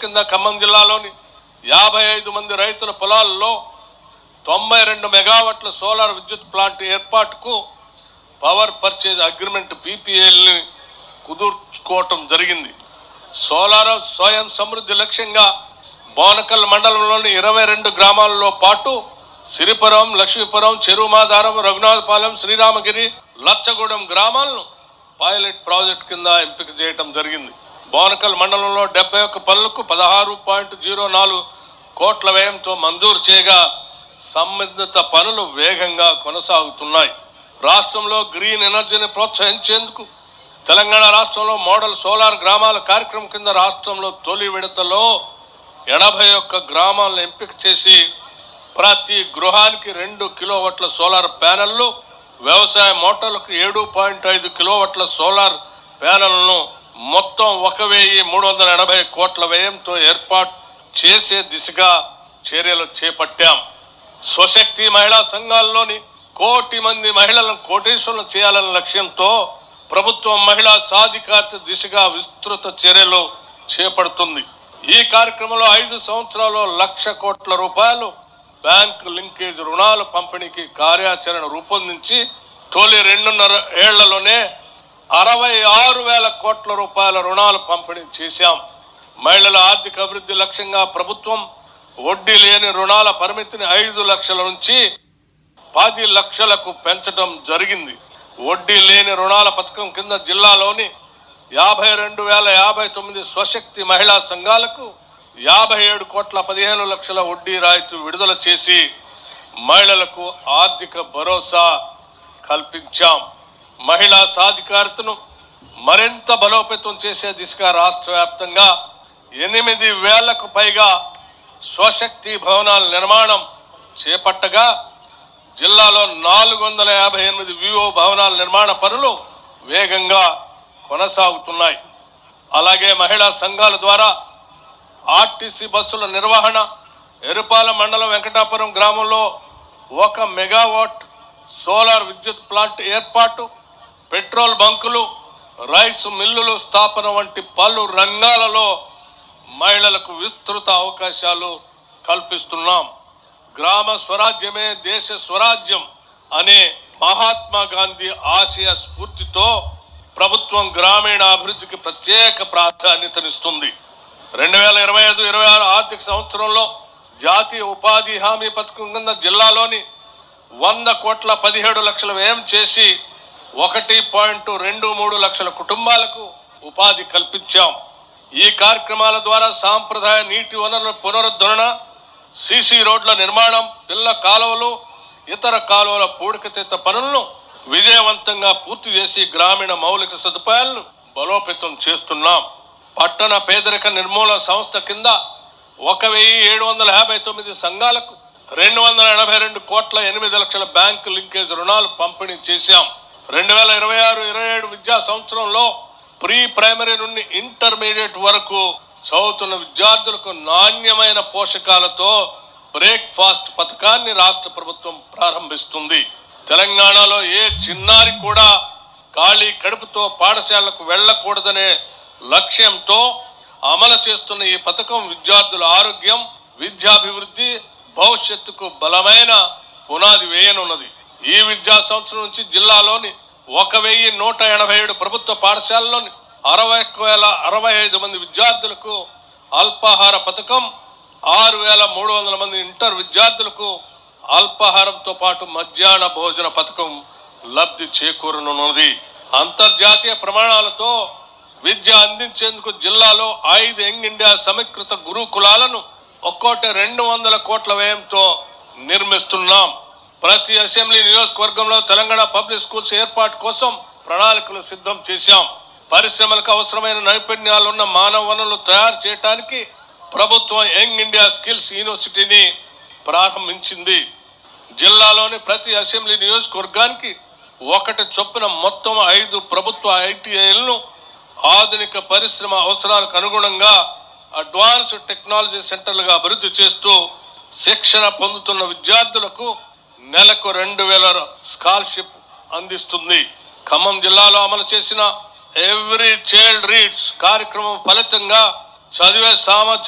కింద ఖమ్మం జిల్లాలోని యాభై ఐదు మంది రైతుల పొలాల్లో తొంభై రెండు మెగావాట్ల సోలార్ విద్యుత్ ప్లాంట్ ఏర్పాటుకు పవర్ పర్చేజ్ అగ్రిమెంట్ పీపీఎల్ని కుదుర్చుకోవటం జరిగింది సోలార్ స్వయం సమృద్ధి లక్ష్యంగా బోనకల్ మండలంలోని ఇరవై రెండు గ్రామాలలో పాటు సిరిపురం లక్ష్మీపురం చెరుమాధారం రఘునాథపాలెం శ్రీరామగిరి లచ్చగూడెం గ్రామాలను పైలట్ ప్రాజెక్ట్ కింద ఎంపిక చేయటం జరిగింది బోనకల్ మండలంలో డెబ్బై ఒక్క పనులకు పదహారు పాయింట్ జీరో నాలుగు కోట్ల వ్యయంతో మంజూరు చేయగా సంబంధిత పనులు వేగంగా కొనసాగుతున్నాయి రాష్ట్రంలో గ్రీన్ ఎనర్జీని ప్రోత్సహించేందుకు తెలంగాణ రాష్ట్రంలో మోడల్ సోలార్ గ్రామాల కార్యక్రమం కింద రాష్ట్రంలో తొలి విడతలో ఎనభై ఒక్క గ్రామాలను ఎంపిక చేసి ప్రతి గృహానికి రెండు కిలోవాట్ల సోలార్ ప్యానెళ్లు వ్యవసాయ మోటార్లకు ఏడు పాయింట్ ఐదు కిలోవాట్ల సోలార్ ప్యానెల్ను మొత్తం ఒక వెయ్యి మూడు వందల ఎనభై కోట్ల వ్యయంతో ఏర్పాటు చేసే దిశగా చర్యలు చేపట్టాం స్వశక్తి మహిళా సంఘాల్లోని కోటి మంది మహిళలను కోటేశ్వరులు చేయాలనే లక్ష్యంతో ప్రభుత్వం మహిళా సాధికారత దిశగా విస్తృత చర్యలు చేపడుతుంది ఈ కార్యక్రమంలో ఐదు సంవత్సరాల్లో లక్ష కోట్ల రూపాయలు బ్యాంక్ లింకేజ్ రుణాల పంపిణీకి కార్యాచరణ రూపొందించి తొలి రెండున్నర ఏళ్లలోనే అరవై ఆరు వేల కోట్ల రూపాయల రుణాలు పంపిణీ చేశాం మహిళల ఆర్థిక అభివృద్ధి లక్ష్యంగా ప్రభుత్వం వడ్డీ లేని రుణాల పరిమితిని ఐదు లక్షల నుంచి పది లక్షలకు పెంచడం జరిగింది వడ్డీ లేని రుణాల పథకం కింద జిల్లాలోని యాభై రెండు వేల యాభై తొమ్మిది స్వశక్తి మహిళా సంఘాలకు యాభై ఏడు కోట్ల పదిహేను లక్షల వడ్డీ రాయితీ విడుదల చేసి మహిళలకు ఆర్థిక భరోసా కల్పించాం మహిళా సాధికారతను మరింత బలోపేతం చేసే దిశగా రాష్ట్ర వ్యాప్తంగా ఎనిమిది వేలకు పైగా స్వశక్తి భవనాల నిర్మాణం చేపట్టగా జిల్లాలో నాలుగు వందల యాభై ఎనిమిది వివో భవనాల నిర్మాణ పనులు వేగంగా కొనసాగుతున్నాయి అలాగే మహిళా సంఘాల ద్వారా ఆర్టీసీ బస్సుల నిర్వహణ ఎరుపాల మండలం వెంకటాపురం గ్రామంలో ఒక మెగావాట్ సోలార్ విద్యుత్ ప్లాంట్ ఏర్పాటు పెట్రోల్ బంకులు రైస్ మిల్లులు స్థాపన వంటి పలు రంగాలలో మహిళలకు విస్తృత అవకాశాలు కల్పిస్తున్నాం గ్రామ స్వరాజ్యమే దేశ స్వరాజ్యం అనే మహాత్మా గాంధీ ఆశయ స్ఫూర్తితో ప్రభుత్వం గ్రామీణ అభివృద్ధికి ప్రత్యేక ప్రాధాన్యతనిస్తుంది రెండు వేల ఇరవై ఐదు ఇరవై ఆరు ఆర్థిక సంవత్సరంలో జాతీయ ఉపాధి హామీ పథకం కింద జిల్లాలోని వంద కోట్ల పదిహేడు లక్షల వ్యయం చేసి ఒకటి పాయింట్ రెండు మూడు లక్షల కుటుంబాలకు ఉపాధి కల్పించాం ఈ కార్యక్రమాల ద్వారా సాంప్రదాయ నీటి వనరుల పునరుద్ధరణ సీసీ రోడ్ల నిర్మాణం పిల్ల కాలువలు ఇతర కాలువల పూడికతీత పనులను విజయవంతంగా పూర్తి చేసి గ్రామీణ మౌలిక సదుపాయాలను బలోపేతం చేస్తున్నాం పట్టణ పేదరిక నిర్మూలన సంస్థ కింద ఒక వెయ్యి ఏడు వందల యాభై తొమ్మిది సంఘాలకు రెండు వందల ఎనభై రెండు కోట్ల ఎనిమిది లక్షల బ్యాంకు లింకేజ్ రుణాలు పంపిణీ చేశాం రెండు వేల ఇరవై ఆరు ఇరవై ఏడు విద్యా సంవత్సరంలో ప్రీ ప్రైమరీ నుండి ఇంటర్మీడియట్ వరకు చదువుతున్న విద్యార్థులకు నాణ్యమైన పోషకాలతో బ్రేక్ఫాస్ట్ పథకాన్ని రాష్ట్ర ప్రభుత్వం ప్రారంభిస్తుంది తెలంగాణలో ఏ చిన్నారి కూడా ఖాళీ కడుపుతో పాఠశాలకు వెళ్ళకూడదనే లక్ష్యంతో అమలు చేస్తున్న ఈ పథకం విద్యార్థుల ఆరోగ్యం విద్యాభివృద్ధి భవిష్యత్తుకు బలమైన పునాది వేయనున్నది ఈ విద్యా సంవత్సరం నుంచి జిల్లాలోని ఒక వెయ్యి నూట ఎనభై ఏడు ప్రభుత్వ పాఠశాలలోని అరవై ఒక్క వేల అరవై ఐదు మంది విద్యార్థులకు అల్పాహార పథకం ఆరు వేల మూడు వందల మంది ఇంటర్ విద్యార్థులకు అల్పాహారంతో పాటు మధ్యాహ్న భోజన పథకం లబ్ధి చేకూరనున్నది అంతర్జాతీయ ప్రమాణాలతో విద్య అందించేందుకు జిల్లాలో ఐదు యంగ్ ఇండియా సమీకృత గురుకులాలను ఒక్కోటి రెండు వందల కోట్ల వ్యయంతో నిర్మిస్తున్నాం ప్రతి అసెంబ్లీ నియోజకవర్గంలో తెలంగాణ పబ్లిక్ స్కూల్స్ ఏర్పాటు కోసం ప్రణాళికలు సిద్ధం చేశాం పరిశ్రమలకు అవసరమైన నైపుణ్యాలున్న మానవ వనరులు తయారు చేయడానికి ప్రభుత్వం యంగ్ ఇండియా స్కిల్స్ యూనివర్సిటీని ప్రారంభించింది జిల్లాలోని ప్రతి అసెంబ్లీ నియోజకవర్గానికి ఒకటి చొప్పున మొత్తం ఐదు ప్రభుత్వ ఐటీఐలను ఆధునిక పరిశ్రమ అవసరాలకు అనుగుణంగా అడ్వాన్స్ టెక్నాలజీ సెంటర్లుగా అభివృద్ధి చేస్తూ శిక్షణ పొందుతున్న విద్యార్థులకు నెలకు రెండు వేల స్కాలర్షిప్ అందిస్తుంది ఖమ్మం జిల్లాలో అమలు చేసిన ఎవ్రీ చైల్డ్ రీడ్స్ కార్యక్రమం ఫలితంగా చదివే సామర్థ్యం